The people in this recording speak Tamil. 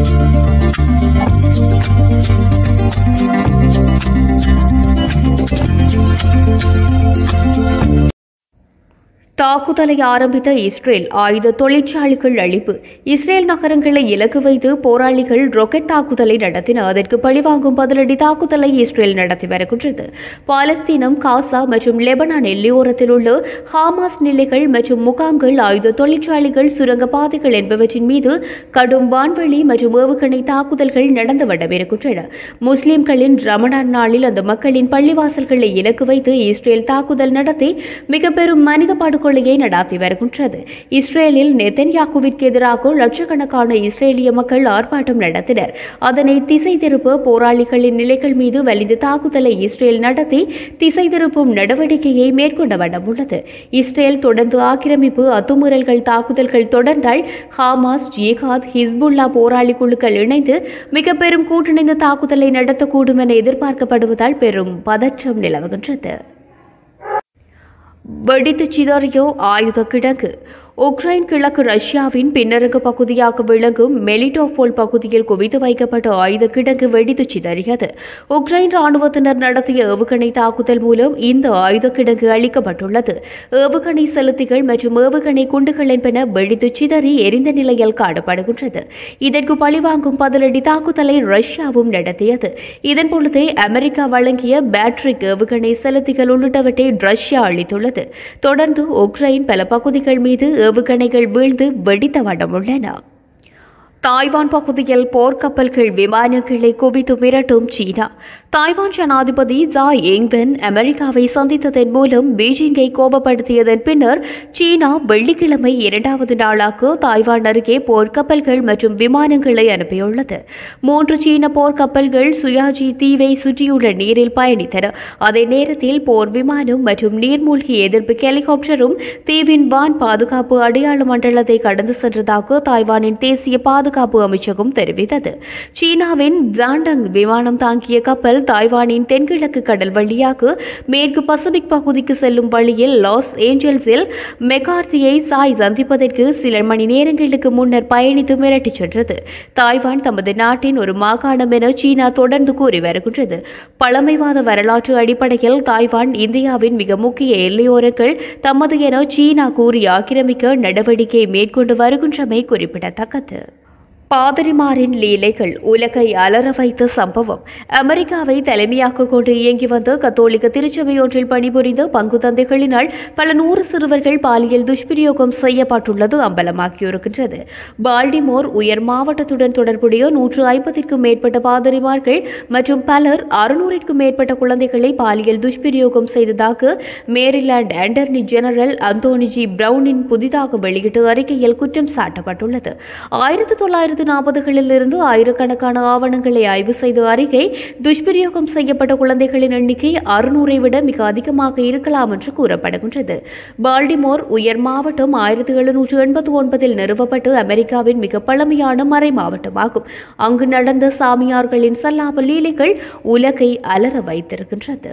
தாக்குதலை ஆரம்பித்த இஸ்ரேல் ஆயுத தொழிற்சாலைகள் அழிப்பு இஸ்ரேல் நகரங்களை இலக்கு வைத்து போராளிகள் ராக்கெட் தாக்குதலை நடத்தின அதற்கு பழிவாங்கும் பதிலடி தாக்குதலை இஸ்ரேல் நடத்தி வருகின்றது பாலஸ்தீனம் காசா மற்றும் லெபனான் எல்லையோரத்தில் உள்ள ஹாமாஸ் நிலைகள் மற்றும் முகாம்கள் ஆயுத தொழிற்சாலைகள் சுரங்க பாதைகள் என்பவற்றின் மீது கடும் வான்வெளி மற்றும் ஏவுகணை தாக்குதல்கள் நடந்து வரவிருக்கின்றன முஸ்லிம்களின் ரமணான் நாளில் அந்த மக்களின் பள்ளிவாசல்களை இலக்கு வைத்து இஸ்ரேல் தாக்குதல் நடத்தி மிக பெரும் மனித படுகொலையை நடாத்தி வருகின்றது இஸ்ரேலில் நெதன்யாகுவிற்கு எதிராக லட்சக்கணக்கான இஸ்ரேலிய மக்கள் ஆர்ப்பாட்டம் நடத்தினர் அதனை திசை திருப்ப போராளிகளின் நிலைகள் மீது வலிந்து தாக்குதலை இஸ்ரேல் நடத்தி திசை திருப்பும் நடவடிக்கையை மேற்கொண்ட வண்ணம் உள்ளது இஸ்ரேல் தொடர்ந்து ஆக்கிரமிப்பு அத்துமீறல்கள் தாக்குதல்கள் தொடர்ந்தால் ஹாமாஸ் ஜிஹாத் ஹிஸ்புல்லா போராளி குழுக்கள் இணைந்து மிக பெரும் கூட்டிணைந்த தாக்குதலை நடத்தக்கூடும் என எதிர்பார்க்கப்படுவதால் பெரும் பதற்றம் நிலவுகின்றது வெடித்து சிதறிய ஆயுத கிடங்கு உக்ரைன் கிழக்கு ரஷ்யாவின் பின்னரங்கு பகுதியாக விளங்கும் மெலிடோபோல் பகுதியில் குவித்து வைக்கப்பட்ட ஆயுத கிடங்கு வெடித்து சிதறியது உக்ரைன் ராணுவத்தினர் நடத்திய ஏவுகணை தாக்குதல் மூலம் இந்த ஆயுத கிடங்கு அளிக்கப்பட்டுள்ளது ஏவுகணை செலுத்திகள் மற்றும் ஏவுகணை குண்டுகள் என்பன வெடித்து சிதறி எரிந்த நிலையில் காணப்படுகின்றது இதற்கு பழிவாங்கும் பதிலடி தாக்குதலை ரஷ்யாவும் நடத்தியது இதன் பொழுதே அமெரிக்கா வழங்கிய பேட்ரிக் ஏவுகணை செலுத்திகள் உள்ளிட்டவற்றை ரஷ்யா அளித்துள்ளது தொடர்ந்து உக்ரைன் பல பகுதிகள் மீது ஏவுகணைகள் வீழ்ந்து வெடித்த வண்ணம் உள்ளன தாய்வான் பகுதியில் போர்க்கப்பல்கள் விமானங்களை குவித்து மிரட்டும் சீனா தாய்வான் ஜனாதிபதி ஜா எங்வென் அமெரிக்காவை சந்தித்ததன் மூலம் பீஜிங்கை கோபப்படுத்தியதன் பின்னர் சீனா வெள்ளிக்கிழமை இரண்டாவது நாளாக தாய்வான் அருகே போர்க்கப்பல்கள் மற்றும் விமானங்களை அனுப்பியுள்ளது மூன்று சீன போர்க்கப்பல்கள் சுயாஜி தீவை சுற்றியுள்ள நீரில் பயணித்தன அதே நேரத்தில் போர் விமானம் மற்றும் நீர்மூழ்கி எதிர்ப்பு ஹெலிகாப்டரும் தீவின் வான் பாதுகாப்பு அடையாள மண்டலத்தை கடந்து சென்றதாக தாய்வானின் தேசிய பாதுகாப்பு அமைச்சகம் தெரிவித்தது சீனாவின் ஜாண்டங் விமானம் தாங்கிய கப்பல் தாய்வானின் தென்கிழக்கு கடல் வழியாக மேற்கு பசிபிக் பகுதிக்கு செல்லும் வழியில் லாஸ் ஏஞ்சல்ஸில் மெகார்த்தியை சாய் சந்திப்பதற்கு சில மணி நேரங்களுக்கு முன்னர் பயணித்து மிரட்டிச் சென்றது தாய்வான் தமது நாட்டின் ஒரு மாகாணம் என சீனா தொடர்ந்து கூறி வருகின்றது பழமைவாத வரலாற்று அடிப்படையில் தாய்வான் இந்தியாவின் மிக முக்கிய எல்லையோரங்கள் தமது என சீனா கூறி ஆக்கிரமிக்க நடவடிக்கை மேற்கொண்டு வருகின்றமை குறிப்பிடத்தக்கது பாதிரிமாரின் லீலைகள் உலகை அலற வைத்த சம்பவம் அமெரிக்காவை தலைமையாக கொண்டு இயங்கி வந்த கத்தோலிக்க திருச்சபை ஒன்றில் பணிபுரிந்த பங்கு தந்தைகளினால் பல நூறு சிறுவர்கள் பாலியல் துஷ்பிரயோகம் செய்யப்பட்டுள்ளது அம்பலமாகியிருக்கின்றது பால்டிமோர் உயர் மாவட்டத்துடன் தொடர்புடைய நூற்று ஐம்பதிற்கும் மேற்பட்ட பாதிரிமார்கள் மற்றும் பலர் அறுநூறிற்கும் மேற்பட்ட குழந்தைகளை பாலியல் துஷ்பிரயோகம் செய்ததாக Maryland attorney general Anthony G பிரவுனின் புதிதாக வெளியிட்ட அறிக்கையில் குற்றம் சாட்டப்பட்டுள்ளது ஆயிரத்தி தொள்ளாயிரத்து நாற்பதுகளில் இருந்து ஆயிரக்கணக்கான ஆவணங்களை ஆய்வு செய்த அறிக்கை துஷ்பிரயோகம் செய்யப்பட்ட குழந்தைகளின் எண்ணிக்கை அறுநூறை விட மிக அதிகமாக இருக்கலாம் என்று கூறப்படுகின்றது பால்டிமோர் உயர் மாவட்டம் ஆயிரத்தி எழுநூற்று எண்பத்தி ஒன்பதில் நிறுவப்பட்டு அமெரிக்காவின் மிக பழமையான மறை மாவட்டமாகும் அங்கு நடந்த சாமியார்களின் சல்லாப லீலைகள் உலகை அலற வைத்திருக்கின்றது